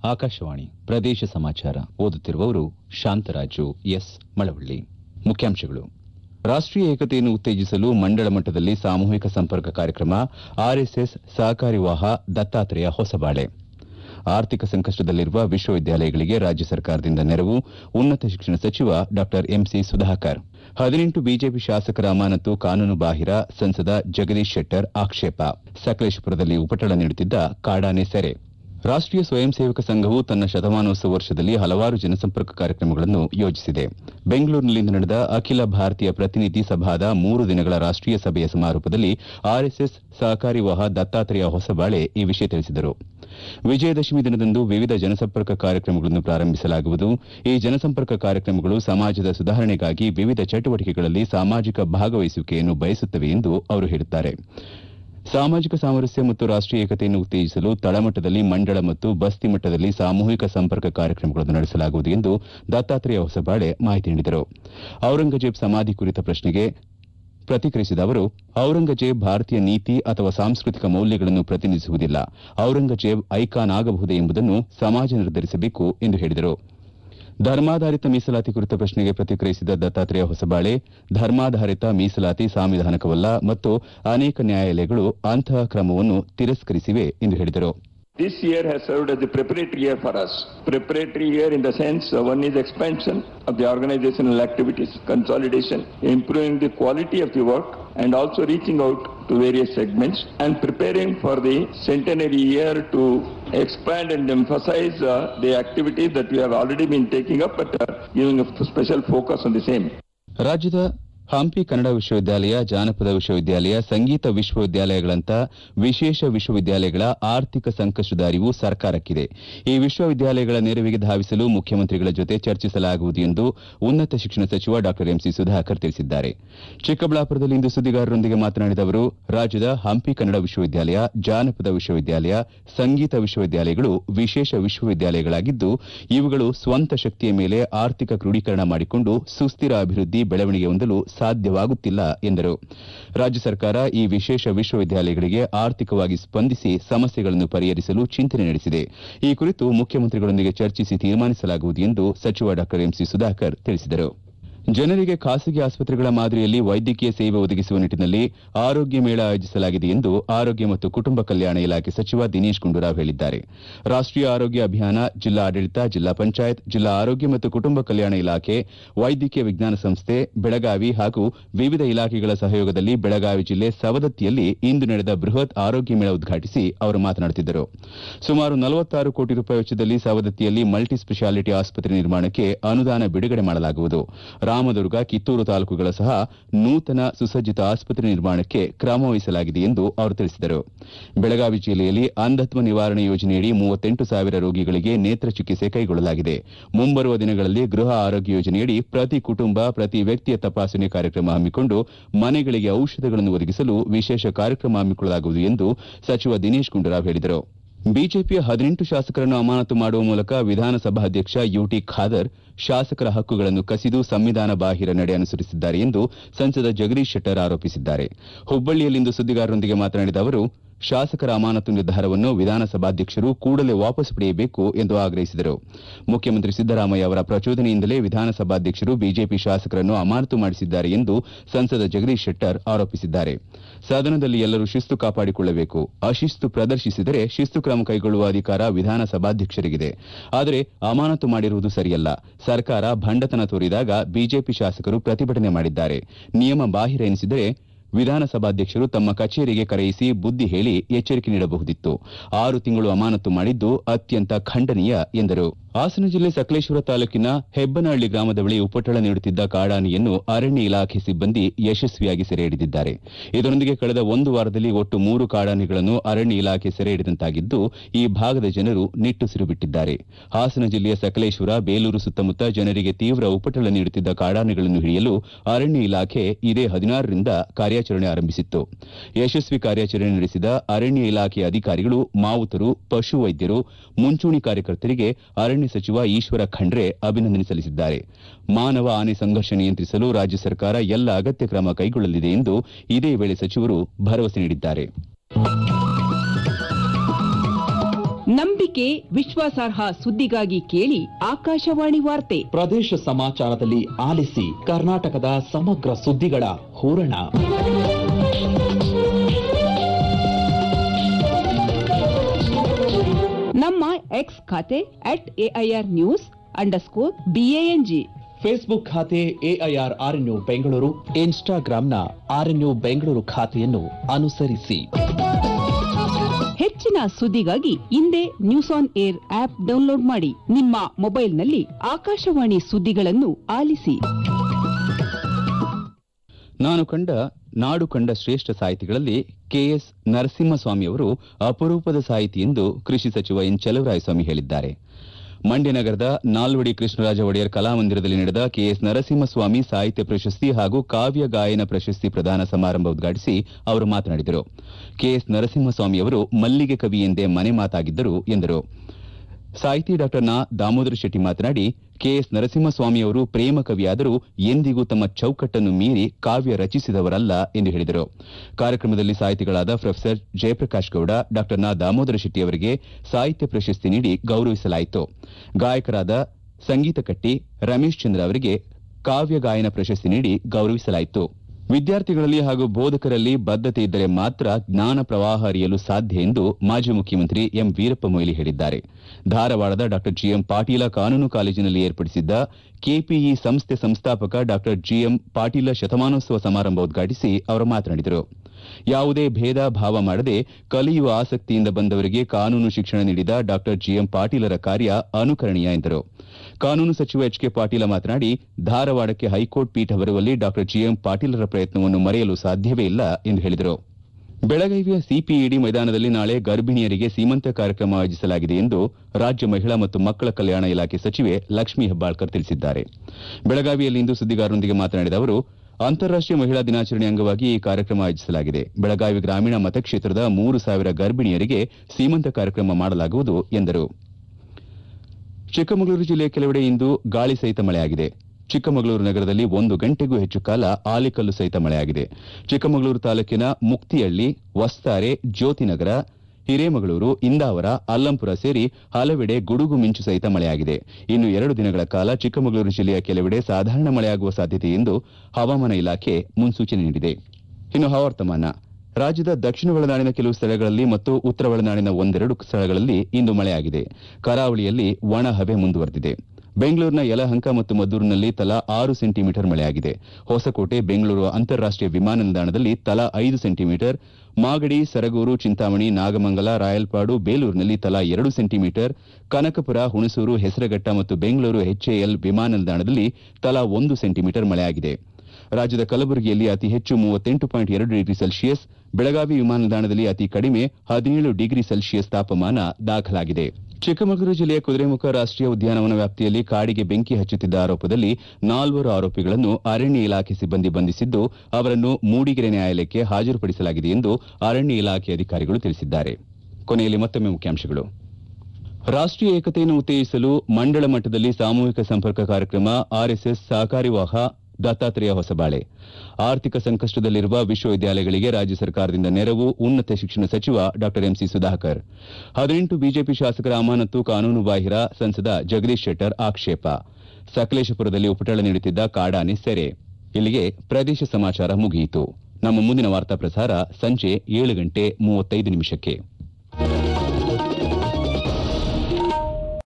ಆಕಾಶವಾಣಿ ಪ್ರದೇಶ ಸಮಾಚಾರ ಓದುತ್ತಿರುವವರು ಶಾಂತರಾಜು ಎಸ್ ಮಳವಳ್ಳಿ ಮುಖ್ಯಾಂಶಗಳು ರಾಷ್ಟೀಯ ಏಕತೆಯನ್ನು ಉತ್ತೇಜಿಸಲು ಮಂಡಳ ಮಟ್ಟದಲ್ಲಿ ಸಾಮೂಹಿಕ ಸಂಪರ್ಕ ಕಾರ್ಯಕ್ರಮ ಆರ್ಎಸ್ಎಸ್ ಸಹಕಾರಿ ವಾಹ ದತ್ತಾತ್ರೇಯ ಹೊಸಬಾಳೆ ಆರ್ಥಿಕ ಸಂಕಷ್ಟದಲ್ಲಿರುವ ವಿಶ್ವವಿದ್ಯಾಲಯಗಳಿಗೆ ರಾಜ್ಯ ಸರ್ಕಾರದಿಂದ ನೆರವು ಉನ್ನತ ಶಿಕ್ಷಣ ಸಚಿವ ಡಾ ಎಂಸಿ ಸುಧಾಕರ್ ಹದಿನೆಂಟು ಬಿಜೆಪಿ ಶಾಸಕರ ಅಮಾನತು ಕಾನೂನು ಬಾಹಿರ ಸಂಸದ ಜಗದೀಶ್ ಶೆಟ್ಟರ್ ಆಕ್ಷೇಪ ಸಕಲೇಶಪುರದಲ್ಲಿ ಉಪಟಳ ನೀಡುತ್ತಿದ್ದ ಕಾಡಾನೆ ಸೆರೆ ರಾಷ್ಟೀಯ ಸ್ವಯಂ ಸೇವಕ ಸಂಘವು ತನ್ನ ಶತಮಾನೋತ್ಸವ ವರ್ಷದಲ್ಲಿ ಹಲವಾರು ಜನಸಂಪರ್ಕ ಕಾರ್ಯಕ್ರಮಗಳನ್ನು ಯೋಜಿಸಿದೆ ಬೆಂಗಳೂರಿನಲ್ಲಿಂದು ನಡೆದ ಅಖಿಲ ಭಾರತೀಯ ಪ್ರತಿನಿಧಿ ಸಭಾದ ಮೂರು ದಿನಗಳ ರಾಷ್ಟೀಯ ಸಭೆಯ ಸಮಾರೋಪದಲ್ಲಿ ಆರ್ಎಸ್ಎಸ್ ಸಹಕಾರಿ ವಾಹ ದತ್ತಾತ್ರೇಯ ಹೊಸಬಾಳೆ ಈ ವಿಷಯ ತಿಳಿಸಿದರು ವಿಜಯದಶಮಿ ದಿನದಂದು ವಿವಿಧ ಜನಸಂಪರ್ಕ ಕಾರ್ಯಕ್ರಮಗಳನ್ನು ಪ್ರಾರಂಭಿಸಲಾಗುವುದು ಈ ಜನಸಂಪರ್ಕ ಕಾರ್ಯಕ್ರಮಗಳು ಸಮಾಜದ ಸುಧಾರಣೆಗಾಗಿ ವಿವಿಧ ಚಟುವಟಿಕೆಗಳಲ್ಲಿ ಸಾಮಾಜಿಕ ಭಾಗವಹಿಸುವಿಕೆಯನ್ನು ಬಯಸುತ್ತವೆ ಎಂದು ಅವರು ಹೇಳಿದ್ದಾರೆ ಸಾಮಾಜಿಕ ಸಾಮರಸ್ಯ ಮತ್ತು ರಾಷ್ಟೀಯ ಏಕತೆಯನ್ನು ಉತ್ತೇಜಿಸಲು ತಳಮಟ್ಟದಲ್ಲಿ ಮಂಡಳ ಮತ್ತು ಬಸ್ತಿ ಮಟ್ಟದಲ್ಲಿ ಸಾಮೂಹಿಕ ಸಂಪರ್ಕ ಕಾರ್ಯಕ್ರಮಗಳನ್ನು ನಡೆಸಲಾಗುವುದು ಎಂದು ದತ್ತಾತ್ರೇಯ ಹೊಸಬಾಳೆ ಮಾಹಿತಿ ನೀಡಿದರು ಔರಂಗಜೇಬ್ ಸಮಾಧಿ ಕುರಿತ ಪ್ರಶ್ನೆಗೆ ಪ್ರತಿಕ್ರಿಯಿಸಿದ ಅವರು ಔರಂಗಜೇಬ್ ಭಾರತೀಯ ನೀತಿ ಅಥವಾ ಸಾಂಸ್ಕೃತಿಕ ಮೌಲ್ಯಗಳನ್ನು ಪ್ರತಿನಿಧಿಸುವುದಿಲ್ಲ ಔರಂಗಜೇಬ್ ಐಕಾನ್ ಆಗಬಹುದೇ ಎಂಬುದನ್ನು ಸಮಾಜ ನಿರ್ಧರಿಸಬೇಕು ಎಂದು ಹೇಳಿದರು ಧರ್ಮಾಧಾರಿತ ಮೀಸಲಾತಿ ಕುರಿತ ಪ್ರಶ್ನೆಗೆ ಪ್ರತಿಕ್ರಿಯಿಸಿದ ದತ್ತಾತ್ರೇಯ ಹೊಸಬಾಳೆ ಧರ್ಮಾಧಾರಿತ ಮೀಸಲಾತಿ ಸಾಂವಿಧಾನಿಕವಲ್ಲ ಮತ್ತು ಅನೇಕ ನ್ಯಾಯಾಲಯಗಳು ಅಂತಹ ಕ್ರಮವನ್ನು ತಿರಸ್ಕರಿಸಿವೆ ಎಂದು ಹೇಳಿದರು This year has served as a preparatory year for us. Preparatory year in the sense uh, one is expansion of the organizational activities, consolidation, improving the quality of the work and also reaching out to various segments and preparing for the centenary year to expand and emphasize uh, the activities that we have already been taking up but uh, giving a special focus on the same. ರಾಜ್ಯದ ಹಂಪಿ ಕನ್ನಡ ವಿಶ್ವವಿದ್ಯಾಲಯ ಜಾನಪದ ವಿಶ್ವವಿದ್ಯಾಲಯ ಸಂಗೀತ ವಿಶ್ವವಿದ್ಯಾಲಯಗಳಂತ ವಿಶೇಷ ವಿಶ್ವವಿದ್ಯಾಲಯಗಳ ಆರ್ಥಿಕ ಸಂಕಷ್ಟದ ಅರಿವು ಸರ್ಕಾರಕ್ಕಿದೆ ಈ ವಿಶ್ವವಿದ್ಯಾಲಯಗಳ ನೆರವಿಗೆ ಧಾವಿಸಲು ಮುಖ್ಯಮಂತ್ರಿಗಳ ಜೊತೆ ಚರ್ಚಿಸಲಾಗುವುದು ಎಂದು ಉನ್ನತ ಶಿಕ್ಷಣ ಸಚಿವ ಡಾ ಎಂಸಿ ಸುಧಾಕರ್ ತಿಳಿಸಿದ್ದಾರೆ ಚಿಕ್ಕಬಳ್ಳಾಪುರದಲ್ಲಿಂದು ಸುದ್ದಿಗಾರರೊಂದಿಗೆ ಮಾತನಾಡಿದ ಅವರು ರಾಜ್ಯದ ಹಂಪಿ ಕನ್ನಡ ವಿಶ್ವವಿದ್ಯಾಲಯ ಜಾನಪದ ವಿಶ್ವವಿದ್ಯಾಲಯ ಸಂಗೀತ ವಿಶ್ವವಿದ್ಯಾಲಯಗಳು ವಿಶೇಷ ವಿಶ್ವವಿದ್ಯಾಲಯಗಳಾಗಿದ್ದು ಇವುಗಳು ಸ್ವಂತ ಶಕ್ತಿಯ ಮೇಲೆ ಆರ್ಥಿಕ ಕ್ರೋಢೀಕರಣ ಮಾಡಿಕೊಂಡು ಸುಸ್ಥಿರ ಅಭಿವೃದ್ಧಿ ಬೆಳವಣಿಗೆ ಹೊಂದಲು ಸಾಧ್ಯವಾಗುತ್ತಿಲ್ಲ ಎಂದರು ರಾಜ್ಯ ಸರ್ಕಾರ ಈ ವಿಶೇಷ ವಿಶ್ವವಿದ್ಯಾಲಯಗಳಿಗೆ ಆರ್ಥಿಕವಾಗಿ ಸ್ಪಂದಿಸಿ ಸಮಸ್ಯೆಗಳನ್ನು ಪರಿಹರಿಸಲು ಚಿಂತನೆ ನಡೆಸಿದೆ ಈ ಕುರಿತು ಮುಖ್ಯಮಂತ್ರಿಗಳೊಂದಿಗೆ ಚರ್ಚಿಸಿ ತೀರ್ಮಾನಿಸಲಾಗುವುದು ಎಂದು ಸಚಿವ ಡಾ ಎಂಸಿ ಸುಧಾಕರ್ ತಿಳಿಸಿದರು ಜನರಿಗೆ ಖಾಸಗಿ ಆಸ್ಪತ್ರೆಗಳ ಮಾದರಿಯಲ್ಲಿ ವೈದ್ಯಕೀಯ ಸೇವೆ ಒದಗಿಸುವ ನಿಟ್ಟಿನಲ್ಲಿ ಆರೋಗ್ಯ ಮೇಳ ಆಯೋಜಿಸಲಾಗಿದೆ ಎಂದು ಆರೋಗ್ಯ ಮತ್ತು ಕುಟುಂಬ ಕಲ್ಯಾಣ ಇಲಾಖೆ ಸಚಿವ ದಿನೇಶ್ ಗುಂಡೂರಾವ್ ಹೇಳಿದ್ದಾರೆ ರಾಷ್ಟೀಯ ಆರೋಗ್ಯ ಅಭಿಯಾನ ಜಿಲ್ಲಾ ಆಡಳಿತ ಜಿಲ್ಲಾ ಪಂಚಾಯತ್ ಜಿಲ್ಲಾ ಆರೋಗ್ಯ ಮತ್ತು ಕುಟುಂಬ ಕಲ್ಯಾಣ ಇಲಾಖೆ ವೈದ್ಯಕೀಯ ವಿಜ್ಞಾನ ಸಂಸ್ಥೆ ಬೆಳಗಾವಿ ಹಾಗೂ ವಿವಿಧ ಇಲಾಖೆಗಳ ಸಹಯೋಗದಲ್ಲಿ ಬೆಳಗಾವಿ ಜಿಲ್ಲೆ ಸವದತ್ತಿಯಲ್ಲಿ ಇಂದು ನಡೆದ ಬೃಹತ್ ಆರೋಗ್ಯ ಮೇಳ ಉದ್ಘಾಟಿಸಿ ಅವರು ಮಾತನಾಡುತ್ತಿದ್ದರು ಸುಮಾರು ನಲವತ್ತಾರು ಕೋಟಿ ರೂಪಾಯಿ ವೆಚ್ಚದಲ್ಲಿ ಸವದತ್ತಿಯಲ್ಲಿ ಮಲ್ಟಿ ಸ್ಪೆಷಾಲಿಟಿ ಆಸ್ಪತ್ರೆ ನಿರ್ಮಾಣಕ್ಕೆ ಅನುದಾನ ಬಿಡುಗಡೆ ಮಾಡಲಾಗುವುದು ರಾಮದುರ್ಗ ಕಿತ್ತೂರು ತಾಲೂಕುಗಳ ಸಹ ನೂತನ ಸುಸಜ್ಜಿತ ಆಸ್ಪತ್ರೆ ನಿರ್ಮಾಣಕ್ಕೆ ಕ್ರಮ ವಹಿಸಲಾಗಿದೆ ಎಂದು ಅವರು ತಿಳಿಸಿದರು ಬೆಳಗಾವಿ ಜಿಲ್ಲೆಯಲ್ಲಿ ಅಂಧತ್ವ ನಿವಾರಣೆ ಯೋಜನೆಯಡಿ ಮೂವತ್ತೆಂಟು ಸಾವಿರ ರೋಗಿಗಳಿಗೆ ನೇತ್ರ ಚಿಕಿತ್ಸೆ ಕೈಗೊಳ್ಳಲಾಗಿದೆ ಮುಂಬರುವ ದಿನಗಳಲ್ಲಿ ಗೃಹ ಆರೋಗ್ಯ ಯೋಜನೆಯಡಿ ಪ್ರತಿ ಕುಟುಂಬ ಪ್ರತಿ ವ್ಯಕ್ತಿಯ ತಪಾಸಣೆ ಕಾರ್ಯಕ್ರಮ ಹಮ್ಮಿಕೊಂಡು ಮನೆಗಳಿಗೆ ಔಷಧಗಳನ್ನು ಒದಗಿಸಲು ವಿಶೇಷ ಕಾರ್ಯಕ್ರಮ ಹಮ್ಮಿಕೊಳ್ಳಲಾಗುವುದು ಎಂದು ಸಚಿವ ದಿನೇಶ್ ಗುಂಡೂರಾವ್ ಹೇಳಿದರು ಬಿಜೆಪಿಯ ಹದಿನೆಂಟು ಶಾಸಕರನ್ನು ಅಮಾನತು ಮಾಡುವ ಮೂಲಕ ವಿಧಾನಸಭಾಧ್ಯಕ್ಷ ಯುಟಿ ಖಾದರ್ ಶಾಸಕರ ಹಕ್ಕುಗಳನ್ನು ಕಸಿದು ಸಂವಿಧಾನ ಬಾಹಿರ ನಡೆ ಅನುಸರಿಸಿದ್ದಾರೆ ಎಂದು ಸಂಸದ ಜಗದೀಶ್ ಶೆಟ್ಟರ್ ಆರೋಪಿಸಿದ್ದಾರೆ ಹುಬ್ಬಳ್ಳಿಯಲ್ಲಿಂದು ಸುದ್ದಿಗಾರರೊಂದಿಗೆ ಮಾತನಾಡಿದ ಅವರು ಶಾಸಕರ ಅಮಾನತು ನಿರ್ಧಾರವನ್ನು ವಿಧಾನಸಭಾಧ್ಯಕ್ಷರು ಕೂಡಲೇ ವಾಪಸ್ ಪಡೆಯಬೇಕು ಎಂದು ಆಗ್ರಹಿಸಿದರು ಮುಖ್ಯಮಂತ್ರಿ ಸಿದ್ದರಾಮಯ್ಯ ಅವರ ಪ್ರಚೋದನೆಯಿಂದಲೇ ವಿಧಾನಸಭಾಧ್ಯಕ್ಷರು ಬಿಜೆಪಿ ಶಾಸಕರನ್ನು ಅಮಾನತು ಮಾಡಿಸಿದ್ದಾರೆ ಎಂದು ಸಂಸದ ಜಗದೀಶ್ ಶೆಟ್ಟರ್ ಆರೋಪಿಸಿದ್ದಾರೆ ಸದನದಲ್ಲಿ ಎಲ್ಲರೂ ಶಿಸ್ತು ಕಾಪಾಡಿಕೊಳ್ಳಬೇಕು ಅಶಿಸ್ತು ಪ್ರದರ್ಶಿಸಿದರೆ ಶಿಸ್ತು ಕ್ರಮ ಕೈಗೊಳ್ಳುವ ಅಧಿಕಾರ ವಿಧಾನಸಭಾಧ್ಯಕ್ಷರಿಗಿದೆ ಆದರೆ ಅಮಾನತು ಮಾಡಿರುವುದು ಸರಿಯಲ್ಲ ಸರ್ಕಾರ ಭಂಡತನ ತೋರಿದಾಗ ಬಿಜೆಪಿ ಶಾಸಕರು ಪ್ರತಿಭಟನೆ ಮಾಡಿದ್ದಾರೆ ನಿಯಮ ಬಾಹಿರ ಎನಿಸಿದರೆ ವಿಧಾನಸಭಾಧ್ಯಕ್ಷರು ತಮ್ಮ ಕಚೇರಿಗೆ ಕರೆಯಿಸಿ ಬುದ್ದಿ ಹೇಳಿ ಎಚ್ಚರಿಕೆ ನೀಡಬಹುದಿತ್ತು ಆರು ತಿಂಗಳು ಅಮಾನತು ಮಾಡಿದ್ದು ಅತ್ಯಂತ ಖಂಡನೀಯ ಎಂದರು ಹಾಸನ ಜಿಲ್ಲೆ ಸಕಲೇಶ್ವರ ತಾಲೂಕಿನ ಹೆಬ್ಬನಹಳ್ಳಿ ಗ್ರಾಮದ ಬಳಿ ಉಪಟಳ ನೀಡುತ್ತಿದ್ದ ಕಾಡಾನೆಯನ್ನು ಅರಣ್ಯ ಇಲಾಖೆ ಸಿಬ್ಬಂದಿ ಯಶಸ್ವಿಯಾಗಿ ಸೆರೆ ಹಿಡಿದಿದ್ದಾರೆ ಇದರೊಂದಿಗೆ ಕಳೆದ ಒಂದು ವಾರದಲ್ಲಿ ಒಟ್ಟು ಮೂರು ಕಾಡಾನೆಗಳನ್ನು ಅರಣ್ಯ ಇಲಾಖೆ ಸೆರೆ ಹಿಡಿದಂತಾಗಿದ್ದು ಈ ಭಾಗದ ಜನರು ನಿಟ್ಟುಸಿರು ಬಿಟ್ಟಿದ್ದಾರೆ ಹಾಸನ ಜಿಲ್ಲೆಯ ಸಕಲೇಶ್ವರ ಬೇಲೂರು ಸುತ್ತಮುತ್ತ ಜನರಿಗೆ ತೀವ್ರ ಉಪಟಳ ನೀಡುತ್ತಿದ್ದ ಕಾಡಾನೆಗಳನ್ನು ಹಿಡಿಯಲು ಅರಣ್ಯ ಇಲಾಖೆ ಇದೇ ಹದಿನಾರರಿಂದ ಕಾರ್ಯಾಚರಣೆ ಆರಂಭಿಸಿತ್ತು ಯಶಸ್ವಿ ಕಾರ್ಯಾಚರಣೆ ನಡೆಸಿದ ಅರಣ್ಯ ಇಲಾಖೆಯ ಅಧಿಕಾರಿಗಳು ಮಾವುತರು ಪಶು ವೈದ್ಯರು ಮುಂಚೂಣಿ ಕಾರ್ಯಕರ್ತರಿಗೆ ಅರಣ್ಯ ಸಚಿವ ಈಶ್ವರ ಖಂಡ್ರೆ ಅಭಿನಂದನೆ ಸಲ್ಲಿಸಿದ್ದಾರೆ ಮಾನವ ಆನೆ ಸಂಘರ್ಷ ನಿಯಂತ್ರಿಸಲು ರಾಜ್ಯ ಸರ್ಕಾರ ಎಲ್ಲ ಅಗತ್ಯ ಕ್ರಮ ಕೈಗೊಳ್ಳಲಿದೆ ಎಂದು ಇದೇ ವೇಳೆ ಸಚಿವರು ಭರವಸೆ ನೀಡಿದ್ದಾರೆ ನಂಬಿಕೆ ವಿಶ್ವಾಸಾರ್ಹ ಸುದ್ದಿಗಾಗಿ ಕೇಳಿ ಆಕಾಶವಾಣಿ ವಾರ್ತೆ ಪ್ರದೇಶ ಸಮಾಚಾರದಲ್ಲಿ ಆಲಿಸಿ ಕರ್ನಾಟಕದ ಸಮಗ್ರ ಸುದ್ದಿಗಳ ಹೂರಣ ನಮ್ಮ ಎಕ್ಸ್ ಖಾತೆ at AIR news underscore B A N G Facebook ಖಾತೆ ಎಐಆರ್ ಆರ್ಎನ್ಯು ಬೆಂಗಳೂರು ಇನ್ಸ್ಟಾಗ್ರಾಂನ ಆರ್ಎನ್ಯು ಬೆಂಗಳೂರು ಖಾತೆಯನ್ನು ಅನುಸರಿಸಿ ಹೆಚ್ಚಿನ ಸುದ್ದಿಗಾಗಿ ಹಿಂದೆ news on AIR app download ಮಾಡಿ ನಿಮ್ಮ ಮೊಬೈಲ್ನಲ್ಲಿ ಆಕಾಶವಾಣಿ ಸುದ್ದಿಗಳನ್ನು ಆಲಿಸಿ ನಾನು ಕಂಡ ನಾಡು ಕಂಡ ಶ್ರೇಷ್ಠ ಸಾಹಿತಿಗಳಲ್ಲಿ ಕೆಎಸ್ ನರಸಿಂಹಸ್ವಾಮಿ ಅವರು ಅಪರೂಪದ ಸಾಹಿತಿ ಎಂದು ಕೃಷಿ ಸಚಿವ ಎನ್ ಚಲವರಾಯಸ್ವಾಮಿ ಹೇಳಿದ್ದಾರೆ ಮಂಡ್ಯ ನಗರದ ನಾಲ್ವಡಿ ಕೃಷ್ಣರಾಜ ಒಡೆಯರ್ ಕಲಾಮಂದಿರದಲ್ಲಿ ನಡೆದ ಕೆಎಸ್ ನರಸಿಂಹಸ್ವಾಮಿ ಸಾಹಿತ್ಯ ಪ್ರಶಸ್ತಿ ಹಾಗೂ ಕಾವ್ಯ ಗಾಯನ ಪ್ರಶಸ್ತಿ ಪ್ರದಾನ ಸಮಾರಂಭ ಉದ್ಘಾಟಿಸಿ ಅವರು ಮಾತನಾಡಿದರು ಕೆಎಸ್ ನರಸಿಂಹಸ್ವಾಮಿ ಅವರು ಮಲ್ಲಿಗೆ ಕವಿ ಎಂದೇ ಮನೆ ಮಾತಾಗಿದ್ದರು ಎಂದರು ಸಾಹಿತಿ ಡಾ ನಾ ದಾಮೋದರ ಶೆಟ್ಟಿ ಮಾತನಾಡಿ ಕೆಎಸ್ ನರಸಿಂಹಸ್ವಾಮಿ ಅವರು ಪ್ರೇಮ ಕವಿಯಾದರೂ ಎಂದಿಗೂ ತಮ್ಮ ಚೌಕಟ್ಟನ್ನು ಮೀರಿ ಕಾವ್ಯ ರಚಿಸಿದವರಲ್ಲ ಎಂದು ಹೇಳಿದರು ಕಾರ್ಯಕ್ರಮದಲ್ಲಿ ಸಾಹಿತಿಗಳಾದ ಪ್ರೊಫೆಸರ್ ಜಯಪ್ರಕಾಶ್ ಗೌಡ ಡಾ ನಾ ದಾಮೋದರ ಶೆಟ್ಟಿ ಅವರಿಗೆ ಸಾಹಿತ್ಯ ಪ್ರಶಸ್ತಿ ನೀಡಿ ಗೌರವಿಸಲಾಯಿತು ಗಾಯಕರಾದ ಸಂಗೀತ ಕಟ್ಟಿ ರಮೇಶ್ ಚಂದ್ರ ಅವರಿಗೆ ಕಾವ್ಯ ಗಾಯನ ಪ್ರಶಸ್ತಿ ನೀಡಿ ಗೌರವಿಸಲಾಯಿತು ವಿದ್ಯಾರ್ಥಿಗಳಲ್ಲಿ ಹಾಗೂ ಬೋಧಕರಲ್ಲಿ ಬದ್ಧತೆ ಇದ್ದರೆ ಮಾತ್ರ ಜ್ಞಾನ ಪ್ರವಾಹ ಹರಿಯಲು ಸಾಧ್ಯ ಎಂದು ಮಾಜಿ ಮುಖ್ಯಮಂತ್ರಿ ಎಂ ವೀರಪ್ಪ ಮೊಯ್ಲಿ ಹೇಳಿದ್ದಾರೆ ಧಾರವಾಡದ ಡಾ ಜಿಎಂ ಪಾಟೀಲ ಕಾನೂನು ಕಾಲೇಜಿನಲ್ಲಿ ಏರ್ಪಡಿಸಿದ್ದ ಕೆಪಿಇ ಸಂಸ್ಥೆ ಸಂಸ್ಥಾಪಕ ಡಾ ಜಿಎಂ ಪಾಟೀಲ ಶತಮಾನೋತ್ಸವ ಸಮಾರಂಭ ಉದ್ಘಾಟಿಸಿ ಅವರು ಮಾತನಾಡಿದರು ಯಾವುದೇ ಭೇದ ಭಾವ ಮಾಡದೆ ಕಲಿಯುವ ಆಸಕ್ತಿಯಿಂದ ಬಂದವರಿಗೆ ಕಾನೂನು ಶಿಕ್ಷಣ ನೀಡಿದ ಡಾ ಜಿಎಂ ಪಾಟೀಲರ ಕಾರ್ಯ ಅನುಕರಣೀಯ ಎಂದರು ಕಾನೂನು ಸಚಿವ ಎಚ್ ಕೆ ಪಾಟೀಲ ಮಾತನಾಡಿ ಧಾರವಾಡಕ್ಕೆ ಹೈಕೋರ್ಟ್ ಪೀಠ ಬರುವಲ್ಲಿ ಡಾ ಜಿಎಂ ಪಾಟೀಲರ ಪ್ರಯತ್ನವನ್ನು ಮರೆಯಲು ಸಾಧ್ಯವೇ ಇಲ್ಲ ಎಂದು ಹೇಳಿದರು ಬೆಳಗಾವಿಯ ಸಿಪಿಇಡಿ ಮೈದಾನದಲ್ಲಿ ನಾಳೆ ಗರ್ಭಿಣಿಯರಿಗೆ ಸೀಮಂತ ಕಾರ್ಯಕ್ರಮ ಆಯೋಜಿಸಲಾಗಿದೆ ಎಂದು ರಾಜ್ಯ ಮಹಿಳಾ ಮತ್ತು ಮಕ್ಕಳ ಕಲ್ಯಾಣ ಇಲಾಖೆ ಸಚಿವೆ ಲಕ್ಷ್ಮೀ ಹೆಬ್ಬಾಳ್ಕರ್ ತಿಳಿಸಿದ್ದಾರೆ ಬೆಳಗಾವಿಯಲ್ಲಿಂದು ಸುದ್ದಿಗಾರರೊಂದಿಗೆ ಮಾತನಾಡಿದ ಅವರು ಅಂತಾರಾಷ್ಟೀಯ ಮಹಿಳಾ ದಿನಾಚರಣೆ ಅಂಗವಾಗಿ ಈ ಕಾರ್ಯಕ್ರಮ ಆಯೋಜಿಸಲಾಗಿದೆ ಬೆಳಗಾವಿ ಗ್ರಾಮೀಣ ಮತಕ್ಷೇತ್ರದ ಮೂರು ಸಾವಿರ ಗರ್ಭಿಣಿಯರಿಗೆ ಸೀಮಂತ ಕಾರ್ಯಕ್ರಮ ಮಾಡಲಾಗುವುದು ಎಂದರು ಚಿಕ್ಕಮಗಳೂರು ಜಿಲ್ಲೆಯ ಕೆಲವೆಡೆ ಇಂದು ಗಾಳಿ ಸಹಿತ ಮಳೆಯಾಗಿದೆ ಚಿಕ್ಕಮಗಳೂರು ನಗರದಲ್ಲಿ ಒಂದು ಗಂಟೆಗೂ ಹೆಚ್ಚು ಕಾಲ ಆಲಿಕಲ್ಲು ಸಹಿತ ಮಳೆಯಾಗಿದೆ ಚಿಕ್ಕಮಗಳೂರು ತಾಲೂಕಿನ ಮುಕ್ತಿಹಳ್ಳಿ ವಸ್ತಾರೆ ಜ್ಯೋತಿನಗರ ಹಿರೇಮಗಳೂರು ಇಂದಾವರ ಅಲ್ಲಂಪುರ ಸೇರಿ ಹಲವೆಡೆ ಗುಡುಗು ಮಿಂಚು ಸಹಿತ ಮಳೆಯಾಗಿದೆ ಇನ್ನು ಎರಡು ದಿನಗಳ ಕಾಲ ಚಿಕ್ಕಮಗಳೂರು ಜಿಲ್ಲೆಯ ಕೆಲವೆಡೆ ಸಾಧಾರಣ ಮಳೆಯಾಗುವ ಸಾಧ್ಯತೆ ಎಂದು ಹವಾಮಾನ ಇಲಾಖೆ ಮುನ್ಸೂಚನೆ ನೀಡಿದೆ ಇನ್ನು ಹವಾವರ್ತಮಾನ ರಾಜ್ಯದ ದಕ್ಷಿಣ ಒಳನಾಡಿನ ಕೆಲವು ಸ್ಥಳಗಳಲ್ಲಿ ಮತ್ತು ಉತ್ತರ ಒಳನಾಡಿನ ಒಂದೆರಡು ಸ್ಥಳಗಳಲ್ಲಿ ಇಂದು ಮಳೆಯಾಗಿದೆ ಕರಾವಳಿಯಲ್ಲಿ ಒಣ ಹವೆ ಮುಂದುವರೆದಿದೆ ಬೆಂಗಳೂರಿನ ಯಲಹಂಕ ಮತ್ತು ಮದ್ದೂರಿನಲ್ಲಿ ತಲಾ ಆರು ಸೆಂಟಿಮೀಟರ್ ಮಳೆಯಾಗಿದೆ ಹೊಸಕೋಟೆ ಬೆಂಗಳೂರು ಅಂತಾರಾಷ್ಟೀಯ ವಿಮಾನ ನಿಲ್ದಾಣದಲ್ಲಿ ತಲಾ ಐದು ಸೆಂಟಿಮೀಟರ್ ಮಾಗಡಿ ಸರಗೂರು ಚಿಂತಾಮಣಿ ನಾಗಮಂಗಲ ರಾಯಲ್ಪಾಡು ಬೇಲೂರಿನಲ್ಲಿ ತಲಾ ಎರಡು ಸೆಂಟಿಮೀಟರ್ ಕನಕಪುರ ಹುಣಸೂರು ಹೆಸರಘಟ್ಟ ಮತ್ತು ಬೆಂಗಳೂರು ಎಚ್ಎಎಲ್ ವಿಮಾನ ನಿಲ್ದಾಣದಲ್ಲಿ ತಲಾ ಒಂದು ಸೆಂಟಿಮೀಟರ್ ಮಳೆಯಾಗಿದೆ ರಾಜ್ಯದ ಕಲಬುರಗಿಯಲ್ಲಿ ಅತಿ ಹೆಚ್ಚು ಮೂವತ್ತೆಂಟು ಪಾಯಿಂಟ್ ಎರಡು ಡಿಗ್ರಿ ಸೆಲ್ಸಿಯಸ್ ಬೆಳಗಾವಿ ವಿಮಾನ ನಿಲ್ದಾಣದಲ್ಲಿ ಅತಿ ಕಡಿಮೆ ಹದಿನೇಳು ಡಿಗ್ರಿ ಸೆಲ್ಸಿಯಸ್ ತಾಪಮಾನ ದಾಖಲಾಗಿದೆ ಚಿಕ್ಕಮಗಳೂರು ಜಿಲ್ಲೆಯ ಕುದುರೆಮುಖ ರಾಷ್ಟೀಯ ಉದ್ಯಾನವನ ವ್ಯಾಪ್ತಿಯಲ್ಲಿ ಕಾಡಿಗೆ ಬೆಂಕಿ ಹಚ್ಚುತ್ತಿದ್ದ ಆರೋಪದಲ್ಲಿ ನಾಲ್ವರು ಆರೋಪಿಗಳನ್ನು ಅರಣ್ಯ ಇಲಾಖೆ ಸಿಬ್ಬಂದಿ ಬಂಧಿಸಿದ್ದು ಅವರನ್ನು ಮೂಡಿಗೆರೆ ನ್ಯಾಯಾಲಯಕ್ಕೆ ಹಾಜರುಪಡಿಸಲಾಗಿದೆ ಎಂದು ಅರಣ್ಯ ಇಲಾಖೆ ಅಧಿಕಾರಿಗಳು ತಿಳಿಸಿದ್ದಾರೆ ಕೊನೆಯಲ್ಲಿ ಮತ್ತೊಮ್ಮೆ ಮುಖ್ಯಾಂಶಗಳು ರಾಷ್ಟೀಯ ಏಕತೆಯನ್ನು ಉತ್ತೇಜಿಸಲು ಮಂಡಳ ಮಟ್ಟದಲ್ಲಿ ಸಾಮೂಹಿಕ ಸಂಪರ್ಕ ಕಾರ್ಯಕ್ರಮ ಆರ್ಎಸ್ಎಸ್ ಸಹಕಾರಿ ವಾಹ ದತ್ತಾತ್ರೇಯ ಹೊಸಬಾಳೆ ಆರ್ಥಿಕ ಸಂಕಷ್ಟದಲ್ಲಿರುವ ವಿಶ್ವವಿದ್ಯಾಲಯಗಳಿಗೆ ರಾಜ್ಯ ಸರ್ಕಾರದಿಂದ ನೆರವು ಉನ್ನತ ಶಿಕ್ಷಣ ಸಚಿವ ಡಾ ಎಂಸಿ ಸುಧಾಕರ್ ಹದಿನೆಂಟು ಬಿಜೆಪಿ ಶಾಸಕರ ಅಮಾನತು ಕಾನೂನು ಬಾಹಿರ ಸಂಸದ ಜಗದೀಶ್ ಶೆಟ್ಟರ್ ಆಕ್ಷೇಪ ಸಕಲೇಶಪುರದಲ್ಲಿ ಉಪಟಳ ನೀಡುತ್ತಿದ್ದ ಕಾಡಾನೆ ಸೆರೆ ಇಲ್ಲಿಗೆ ಪ್ರದೇಶ ಸಮಾಚಾರ ಮುಗಿಯಿತು ನಮ್ಮ ಮುಂದಿನ ವಾರ್ತಾ ಪ್ರಸಾರ ಸಂಜೆ ಏಳು ಗಂಟೆ ಮೂವತ್ತೈದು ನಿಮಿಷಕ್ಕೆ